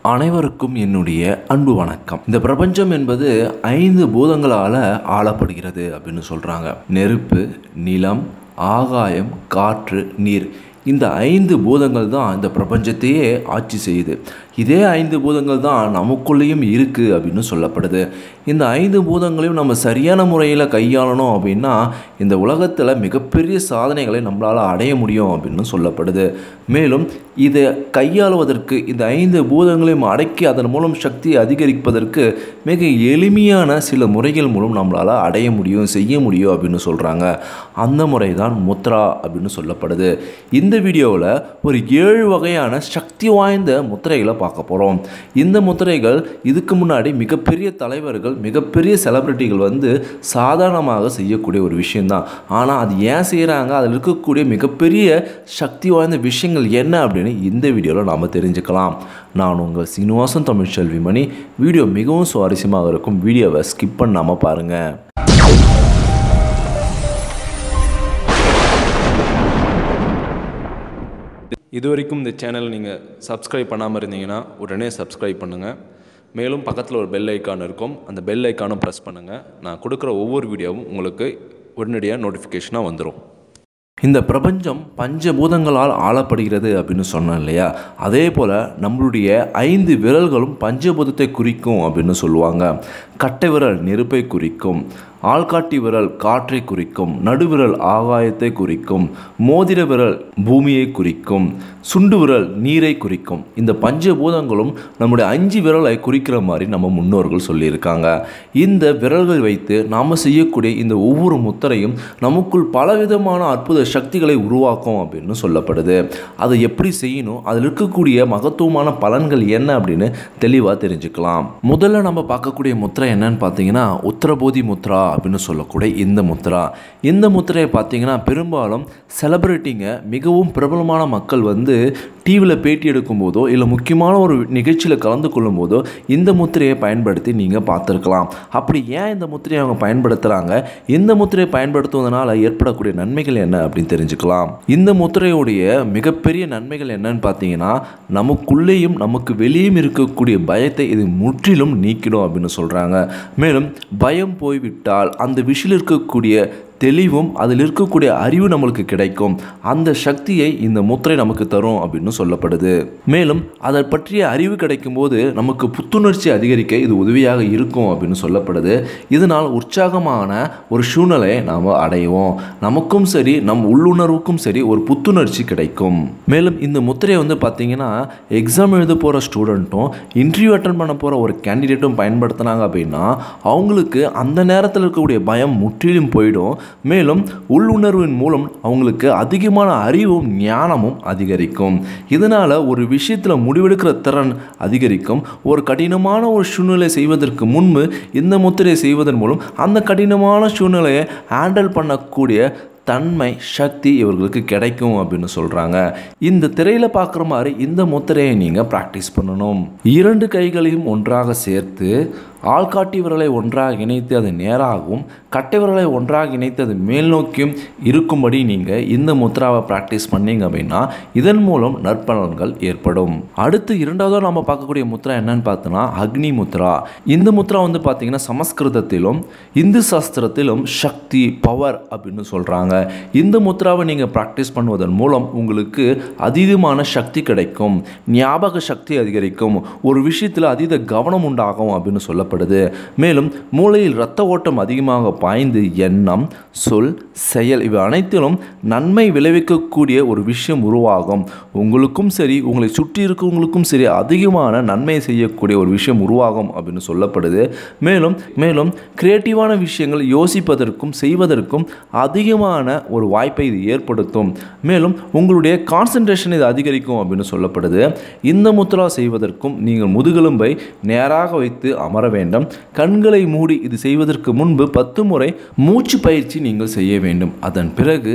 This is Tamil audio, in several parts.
அனைவருக்கும் என்னுடைய அன்பு வணக்கம் இந்த பிரபஞ்சம் என்பது ஐந்து பூதங்களால் ஆளப்படுகிறது அப்படின்னு சொல்கிறாங்க நெருப்பு நிலம் ஆகாயம் காற்று நீர் இந்த ஐந்து பூதங்கள் தான் இந்த பிரபஞ்சத்தையே ஆட்சி செய்யுது இதே ஐந்து பூதங்கள் தான் நமக்குள்ளேயும் இருக்குது அப்படின்னு சொல்லப்படுது இந்த ஐந்து பூதங்களையும் நம்ம சரியான முறையில் கையாளணும் அப்படின்னா இந்த உலகத்தில் மிகப்பெரிய சாதனைகளை நம்மளால் அடைய முடியும் அப்படின்னு சொல்லப்படுது மேலும் இதை கையாளுவதற்கு இந்த ஐந்து பூதங்களையும் அடக்கி அதன் மூலம் சக்தியை அதிகரிப்பதற்கு மிக எளிமையான சில முறைகள் மூலம் நம்மளால் அடைய முடியும் செய்ய முடியும் அப்படின்னு சொல்கிறாங்க அந்த முறை தான் முத்ரா அப்படின்னு சொல்லப்படுது இந்த வீடியோவில் ஒரு ஏழு வகையான சக்தி வாய்ந்த முத்திரைகளை பார்க்க போகிறோம் இந்த முத்திரைகள் இதுக்கு முன்னாடி மிகப்பெரிய தலைவர்கள் மிகப்பெரிய செலிபிரிட்டிகள் வந்து சாதாரணமாக செய்யக்கூடிய ஒரு விஷயம்தான் ஆனால் அது ஏன் செய்கிறாங்க அதில் இருக்கக்கூடிய மிகப்பெரிய சக்தி வாய்ந்த விஷயங்கள் என்ன அப்படின்னு இந்த வீடியோவில் நாம் தெரிஞ்சுக்கலாம் நான் உங்கள் சீனிவாசன் தமிழ் செல்வி மணி வீடியோ மிகவும் சுவாரஸ்யமாக இருக்கும் வீடியோவை ஸ்கிப் பண்ணாமல் பாருங்கள் இது வரைக்கும் இந்த சேனல் நீங்கள் சப்ஸ்கிரைப் பண்ணாமல் இருந்தீங்கன்னா உடனே சப்ஸ்கிரைப் பண்ணுங்கள் மேலும் பக்கத்தில் ஒரு பெல் ஐக்கான் இருக்கும் அந்த பெல் ஐக்கானும் ப்ரெஸ் பண்ணுங்கள் நான் கொடுக்குற ஒவ்வொரு வீடியோவும் உங்களுக்கு உடனடியாக நோட்டிஃபிகேஷனாக வந்துடும் இந்த பிரபஞ்சம் பஞ்சபூதங்களால் ஆளப்படுகிறது அப்படின்னு சொன்னேன் இல்லையா அதே போல் நம்மளுடைய ஐந்து விரல்களும் பஞ்சபூதத்தை குறிக்கும் அப்படின்னு சொல்லுவாங்க கட்டை விரல் நெருப்பை குறிக்கும் ஆள்காட்டி விரல் காற்றை குறிக்கும் நடுவிரல் ஆகாயத்தை குறிக்கும் மோதிர விரல் பூமியை குறிக்கும் சுண்டு விரல் நீரை குறிக்கும் இந்த பஞ்சபூதங்களும் நம்முடைய அஞ்சு விரலை குறிக்கிற மாதிரி நம்ம முன்னோர்கள் சொல்லியிருக்காங்க இந்த விரல்கள் வைத்து நாம் செய்யக்கூடிய இந்த ஒவ்வொரு முத்திரையும் நமக்குள் பலவிதமான அற்புத சக்திகளை உருவாக்கும் அப்படின்னு சொல்லப்படுது அதை எப்படி செய்யணும் அதில் இருக்கக்கூடிய மகத்துவமான பலன்கள் என்ன அப்படின்னு தெளிவாக தெரிஞ்சுக்கலாம் முதல்ல நம்ம பார்க்கக்கூடிய முத்திரை என்னன்னு பார்த்தீங்கன்னா உத்தரபோதி முத்ரா அப்படின்னு சொல்லக்கூடிய இந்த முத்ரா இந்த முத்திரையை பார்த்தீங்கன்னா பெரும்பாலும் செலிபிரிட்டிங்க மிகவும் பிரபலமான மக்கள் வந்து டிவியில் பேட்டி எடுக்கும் போதோ இல்லை முக்கியமான ஒரு நிகழ்ச்சியில் கலந்து கொள்ளும் போதோ இந்த முத்திரையை பயன்படுத்தி நீங்கள் பார்த்துருக்கலாம் அப்படி ஏன் இந்த முத்திரையை அவங்க பயன்படுத்துகிறாங்க இந்த முத்திரையை பயன்படுத்துவதனால ஏற்படக்கூடிய நன்மைகள் என்ன அப்படின்னு தெரிஞ்சுக்கலாம் இந்த முத்திரையுடைய மிகப்பெரிய நன்மைகள் என்னன்னு பார்த்தீங்கன்னா நமக்குள்ளேயும் நமக்கு வெளியும் இருக்கக்கூடிய பயத்தை இது முற்றிலும் நீக்கிடும் அப்படின்னு சொல்கிறாங்க மேலும் பயம் போய்விட்டால் அந்த விஷயில் இருக்கக்கூடிய தெளிவும் அதில் இருக்கக்கூடிய அறிவு நம்மளுக்கு கிடைக்கும் அந்த சக்தியை இந்த முத்திரை நமக்கு தரும் அப்படின்னு சொல்லப்படுது மேலும் அதை பற்றிய அறிவு கிடைக்கும் போது நமக்கு புத்துணர்ச்சி அதிகரிக்க இது உதவியாக இருக்கும் அப்படின்னு சொல்லப்படுது இதனால் உற்சாகமான ஒரு சூழ்நிலையை நாம் அடைவோம் நமக்கும் சரி நம் உள்ளுணர்வுக்கும் சரி ஒரு புத்துணர்ச்சி கிடைக்கும் மேலும் இந்த முத்திரையை வந்து பார்த்தீங்கன்னா எக்ஸாம் எழுத போகிற ஸ்டூடெண்ட்டும் இன்டர்வியூ அட்டன் பண்ண போகிற ஒரு கேண்டிடேட்டும் பயன்படுத்தினாங்க அப்படின்னா அவங்களுக்கு அந்த நேரத்தில் இருக்கக்கூடிய பயம் முற்றிலும் போயிடும் மேலும் உள்ளுணர்வின் மூலம் அவங்களுக்கு அதிகமான அறிவும் ஞானமும் அதிகரிக்கும் இதனால் ஒரு விஷயத்தில் முடிவெடுக்கிற திறன் அதிகரிக்கும் ஒரு கடினமான ஒரு சூழ்நிலை செய்வதற்கு முன்பு இந்த முத்திரை செய்வதன் மூலம் அந்த கடினமான சூழ்நிலையை ஹேண்டில் பண்ணக்கூடிய தன்மை சக்தி இவர்களுக்கு கிடைக்கும் அப்படின்னு சொல்கிறாங்க இந்த திரையில் பார்க்குற மாதிரி இந்த முத்திரையை நீங்கள் ப்ராக்டிஸ் பண்ணணும் இரண்டு கைகளையும் ஒன்றாக சேர்த்து ஆள்காட்டி விரலை ஒன்றாக இணைத்து அது நேராகவும் கட்டை விரலை ஒன்றாக இணைத்து அது மேல் நோக்கியும் இருக்கும்படி நீங்கள் இந்த முத்ராவை ப்ராக்டிஸ் பண்ணீங்க அப்படின்னா இதன் மூலம் நற்பலன்கள் ஏற்படும் அடுத்து இரண்டாவதாக நம்ம பார்க்கக்கூடிய முத்ரா என்னன்னு பார்த்தோன்னா அக்னி முத்ரா இந்த முத்ரா வந்து பார்த்தீங்கன்னா சமஸ்கிருதத்திலும் இந்து சாஸ்திரத்திலும் சக்தி பவர் அப்படின்னு சொல்கிறாங்க இந்த முத்ராவை நீங்கள் ப்ராக்டிஸ் பண்ணுவதன் மூலம் உங்களுக்கு அதீதமான சக்தி கிடைக்கும் ஞாபக சக்தி அதிகரிக்கும் ஒரு விஷயத்தில் அதீத கவனம் உண்டாகும் அப்படின்னு சொல்ல சொல்லப்படுது மேலும் மூளையில் இரத்த ஓட்டம் அதிகமாக பாய்ந்து எண்ணம் சொல் செயல் இவை அனைத்திலும் நன்மை விளைவிக்கக்கூடிய ஒரு விஷயம் உருவாகும் உங்களுக்கும் சரி உங்களை சுற்றி இருக்கவங்களுக்கும் சரி அதிகமான நன்மை செய்யக்கூடிய ஒரு விஷயம் உருவாகும் அப்படின்னு சொல்லப்படுது மேலும் மேலும் கிரியேட்டிவான விஷயங்கள் யோசிப்பதற்கும் செய்வதற்கும் அதிகமான ஒரு வாய்ப்பை இது ஏற்படுத்தும் மேலும் உங்களுடைய கான்சன்ட்ரேஷன் இது அதிகரிக்கும் அப்படின்னு சொல்லப்படுது இந்த முத்ரா செய்வதற்கும் நீங்கள் முதுகெலும்பை நேராக வைத்து அமர வேண்டும் கண்களை மூடி இது செய்வதற்கு முன்பு பத்து முறை மூச்சு பயிற்சி நீங்கள் செய்ய வேண்டும் அதன் பிறகு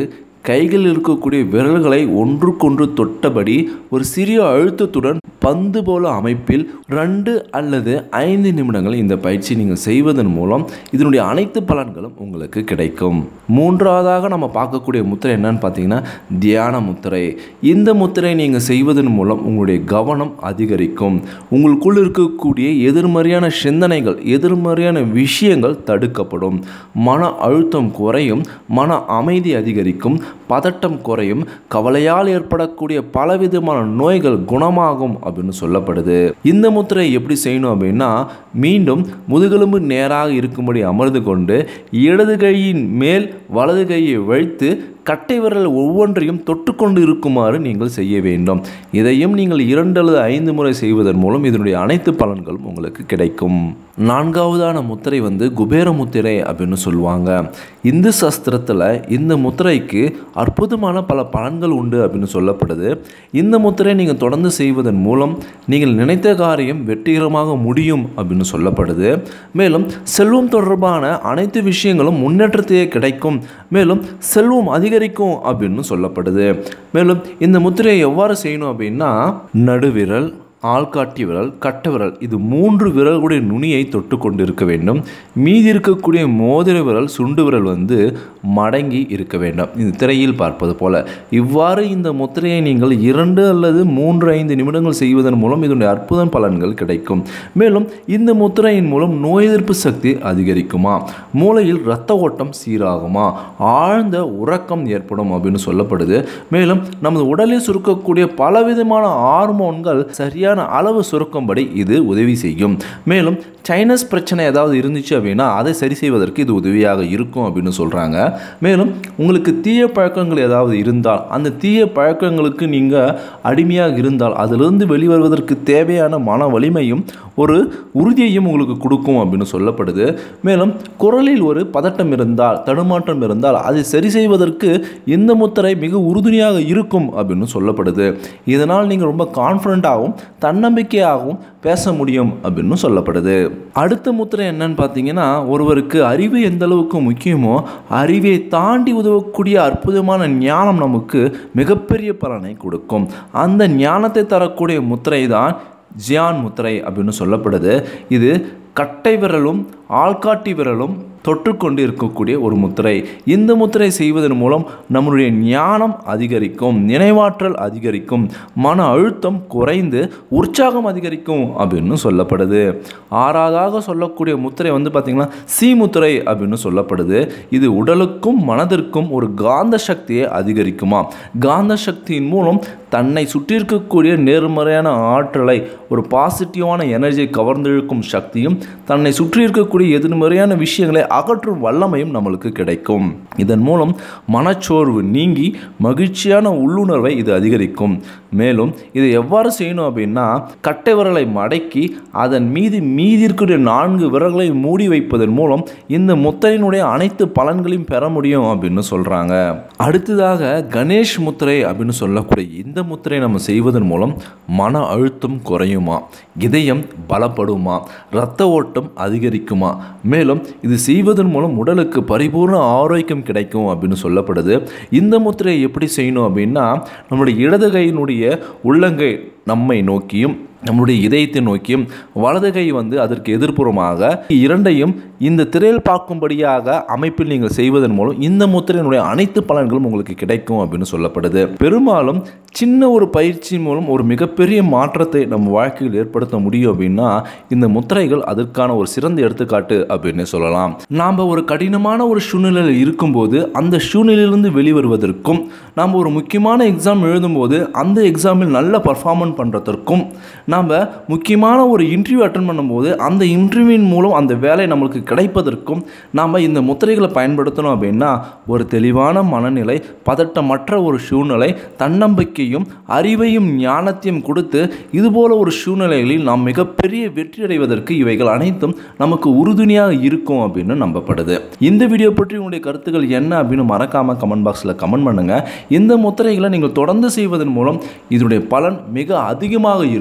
கைகளில் இருக்கக்கூடிய விரல்களை ஒன்றுக்கொன்று தொட்டபடி ஒரு சிறிய அழுத்தத்துடன் பந்து போல அமைப்பில் ரெண்டு அல்லது ஐந்து நிமிடங்கள் இந்த பயிற்சி நீங்கள் செய்வதன் மூலம் இதனுடைய அனைத்து பலன்களும் உங்களுக்கு கிடைக்கும் மூன்றாவதாக நம்ம பார்க்கக்கூடிய முத்திரை என்னன்னு பார்த்தீங்கன்னா தியான முத்திரை இந்த முத்திரை நீங்கள் செய்வதன் மூலம் உங்களுடைய கவனம் அதிகரிக்கும் உங்களுக்குள் இருக்கக்கூடிய எதிர்மறையான சிந்தனைகள் எதிர்மறையான விஷயங்கள் தடுக்கப்படும் மன அழுத்தம் குறையும் மன அமைதி அதிகரிக்கும் பதட்டம் குறையும் கவலையால் ஏற்படக்கூடிய பலவிதமான நோய்கள் குணமாகும் அப்படின்னு சொல்லப்படுது இந்த முத்திரை எப்படி செய்யணும் அப்படின்னா மீண்டும் முதுகெலும்பு நேராக இருக்கும்படி அமர்ந்து கொண்டு இடது கையின் மேல் வலது கையை வைத்து கட்டை விரல் ஒவ்வொன்றையும் தொட்டுக்கொண்டு இருக்குமாறு நீங்கள் செய்ய வேண்டும் இதையும் நீங்கள் இரண்டு அல்லது ஐந்து முறை செய்வதன் மூலம் இதனுடைய அனைத்து பலன்களும் உங்களுக்கு கிடைக்கும் நான்காவதான முத்திரை வந்து குபேர முத்திரை அப்படின்னு சொல்லுவாங்க இந்து சாஸ்திரத்தில் இந்த முத்திரைக்கு அற்புதமான பல பலன்கள் உண்டு அப்படின்னு சொல்லப்படுது இந்த முத்திரை நீங்கள் தொடர்ந்து செய்வதன் மூலம் நீங்கள் நினைத்த காரியம் வெற்றிகரமாக முடியும் அப்படின்னு சொல்லப்படுது மேலும் செல்வம் தொடர்பான அனைத்து விஷயங்களும் முன்னேற்றத்தையே கிடைக்கும் மேலும் செல்வம் அதிகரிக்கும் அப்படின்னு சொல்லப்படுது மேலும் இந்த முத்திரையை எவ்வாறு செய்யணும் அப்படின்னா நடுவிரல் ஆள்காட்டி விரல் கட்டை விரல் இது மூன்று விரல்களுடைய நுனியை தொட்டு கொண்டு இருக்க வேண்டும் மீதி இருக்கக்கூடிய மோதிர விரல் சுண்டு விரல் வந்து மடங்கி இருக்க வேண்டும் இந்த திரையில் பார்ப்பது போல இவ்வாறு இந்த முத்திரையை நீங்கள் இரண்டு அல்லது மூன்று ஐந்து நிமிடங்கள் செய்வதன் மூலம் இதனுடைய அற்புத பலன்கள் கிடைக்கும் மேலும் இந்த முத்திரையின் மூலம் நோய் எதிர்ப்பு சக்தி அதிகரிக்குமா மூளையில் இரத்த ஓட்டம் சீராகுமா ஆழ்ந்த உறக்கம் ஏற்படும் அப்படின்னு சொல்லப்படுது மேலும் நமது உடலில் சுருக்கக்கூடிய பலவிதமான ஹார்மோன்கள் சரியான அளவு சுருக்கும்படி இது உதவி செய்யும் மேலும் சைனஸ் பிரச்சனை ஏதாவது இருந்துச்சு அப்படின்னா அதை சரி செய்வதற்கு இது உதவியாக இருக்கும் அப்படின்னு சொல்கிறாங்க மேலும் உங்களுக்கு தீய பழக்கங்கள் ஏதாவது இருந்தால் அந்த தீய பழக்கங்களுக்கு நீங்கள் அடிமையாக இருந்தால் அதிலிருந்து வெளிவருவதற்கு தேவையான மன வலிமையும் ஒரு உறுதியையும் உங்களுக்கு கொடுக்கும் அப்படின்னு சொல்லப்படுது மேலும் குரலில் ஒரு பதட்டம் இருந்தால் தடுமாற்றம் இருந்தால் அதை சரி செய்வதற்கு இந்த முத்திரை மிக உறுதுணையாக இருக்கும் அப்படின்னு சொல்லப்படுது இதனால் நீங்கள் ரொம்ப கான்ஃபிடண்ட்டாகவும் தன்னம்பிக்கையாகவும் பேச முடியும் அப்படின்னு சொல்லப்படுது அடுத்த முத்திரை என்னன்னு பார்த்தீங்கன்னா ஒருவருக்கு அறிவு எந்த அளவுக்கு முக்கியமோ அறிவை தாண்டி உதவக்கூடிய அற்புதமான ஞானம் நமக்கு மிகப்பெரிய பலனை கொடுக்கும் அந்த ஞானத்தை தரக்கூடிய முத்திரை தான் ஜியான் முத்திரை அப்படின்னு சொல்லப்படுது இது கட்டை விரலும் ஆள்காட்டி விரலும் தொற்றுக்கொண்டு இருக்கக்கூடிய ஒரு முத்திரை இந்த முத்திரை செய்வதன் மூலம் நம்முடைய ஞானம் அதிகரிக்கும் நினைவாற்றல் அதிகரிக்கும் மன அழுத்தம் குறைந்து உற்சாகம் அதிகரிக்கும் அப்படின்னு சொல்லப்படுது ஆறாவதாக சொல்லக்கூடிய முத்திரை வந்து பார்த்திங்கன்னா சி முத்திரை அப்படின்னு சொல்லப்படுது இது உடலுக்கும் மனதிற்கும் ஒரு காந்த சக்தியை அதிகரிக்குமா காந்த சக்தியின் மூலம் தன்னை சுற்றி இருக்கக்கூடிய நேர்மறையான ஆற்றலை ஒரு பாசிட்டிவான எனர்ஜியை கவர்ந்திழுக்கும் சக்தியும் தன்னை சுற்றி இருக்கக்கூடிய எதிர்மறையான விஷயங்களை அகற்றும் வல்லமையும் நம்மளுக்கு கிடைக்கும் இதன் மூலம் மனச்சோர்வு நீங்கி மகிழ்ச்சியான உள்ளுணர்வை இது அதிகரிக்கும் மேலும் இதை எவ்வாறு செய்யணும் அப்படின்னா கட்டை விரலை மடக்கி அதன் மீது மீதி இருக்கக்கூடிய நான்கு விரல்களை மூடி வைப்பதன் மூலம் இந்த முத்திரையினுடைய அனைத்து பலன்களையும் பெற முடியும் அப்படின்னு சொல்கிறாங்க அடுத்ததாக கணேஷ் முத்திரை அப்படின்னு சொல்லக்கூடிய இந்த முத்திரை நம்ம செய்வதன் மூலம் மன அழுத்தம் குறையுமா இதயம் பலப்படுமா இரத்த ஓட்டம் அதிகரிக்குமா மேலும் இது செய்வதன் மூலம் உடலுக்கு பரிபூர்ண ஆரோக்கியம் கிடைக்கும் அப்படின்னு சொல்லப்படுது இந்த முத்திரையை எப்படி செய்யணும் அப்படின்னா நம்மளுடைய இடது கையினுடைய உள்ளங்கை நம்மை நோக்கியும் நம்முடைய இதயத்தை நோக்கியும் வலது கை வந்து அதற்கு எதிர்ப்புறமாக இரண்டையும் இந்த திரையில் பார்க்கும்படியாக அமைப்பில் நீங்கள் செய்வதன் மூலம் இந்த முத்திரையினுடைய அனைத்து பலன்களும் உங்களுக்கு கிடைக்கும் அப்படின்னு சொல்லப்படுது பெரும்பாலும் சின்ன ஒரு பயிற்சி மூலம் ஒரு மிகப்பெரிய மாற்றத்தை நம்ம வாழ்க்கையில் ஏற்படுத்த முடியும் அப்படின்னா இந்த முத்திரைகள் அதற்கான ஒரு சிறந்த எடுத்துக்காட்டு அப்படின்னு சொல்லலாம் நாம் ஒரு கடினமான ஒரு சூழ்நிலையில் இருக்கும்போது அந்த சூழ்நிலையிலிருந்து வெளிவருவதற்கும் நாம் ஒரு முக்கியமான எக்ஸாம் எழுதும்போது அந்த எக்ஸாமில் நல்ல பர்ஃபார்மன்ஸ் பண்ணுறதற்கும் நாம் முக்கியமான ஒரு இன்டர்வியூ அட்டன் பண்ணும்போது அந்த இன்டர்வியூவின் மூலம் அந்த வேலை நம்மளுக்கு கிடைப்பதற்கும் நாம் இந்த முத்திரைகளை பயன்படுத்தணும் அப்படின்னா ஒரு தெளிவான மனநிலை பதட்டமற்ற ஒரு சூழ்நிலை தன்னம்பிக்கையும் அறிவையும் ஞானத்தையும் கொடுத்து இதுபோல ஒரு சூழ்நிலைகளில் நாம் மிகப்பெரிய வெற்றி அடைவதற்கு இவைகள் அனைத்தும் நமக்கு உறுதுணையாக இருக்கும் அப்படின்னு நம்பப்படுது இந்த வீடியோ பற்றி உங்களுடைய கருத்துக்கள் என்ன அப்படின்னு மறக்காம கமெண்ட் பாக்ஸில் கமெண்ட் பண்ணுங்க இந்த முத்திரைகளை நீங்கள் தொடர்ந்து செய்வதன் மூலம் இதனுடைய பலன் மிக அதிகமாக இருக்கும்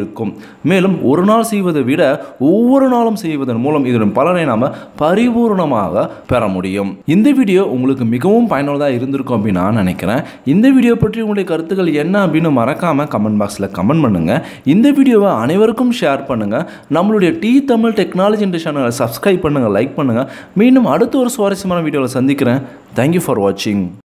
மேலும் ஒரு நாள் செய்வதை விட ஒவ்வொரு நாளும் செய்வதன் மூலம் இதன் பலனை நாம் பரிபூர்ணமாக பெற முடியும் இந்த வீடியோ உங்களுக்கு மிகவும் பயனுள்ளதாக இருந்திருக்கும் அப்படின்னு நான் நினைக்கிறேன் இந்த வீடியோ பற்றி உங்களுடைய கருத்துக்கள் என்ன அப்படின்னு மறக்காமல் கமெண்ட் பாக்ஸில் கமெண்ட் பண்ணுங்கள் இந்த வீடியோவை அனைவருக்கும் ஷேர் பண்ணுங்கள் நம்மளுடைய டி தமிழ் டெக்னாலஜி என்ற சேனலை சப்ஸ்கிரைப் பண்ணுங்கள் லைக் பண்ணுங்கள் மீண்டும் அடுத்த ஒரு சுவாரஸ்யமான வீடியோவில் சந்திக்கிறேன் தேங்க்யூ ஃபார் வாட்சிங்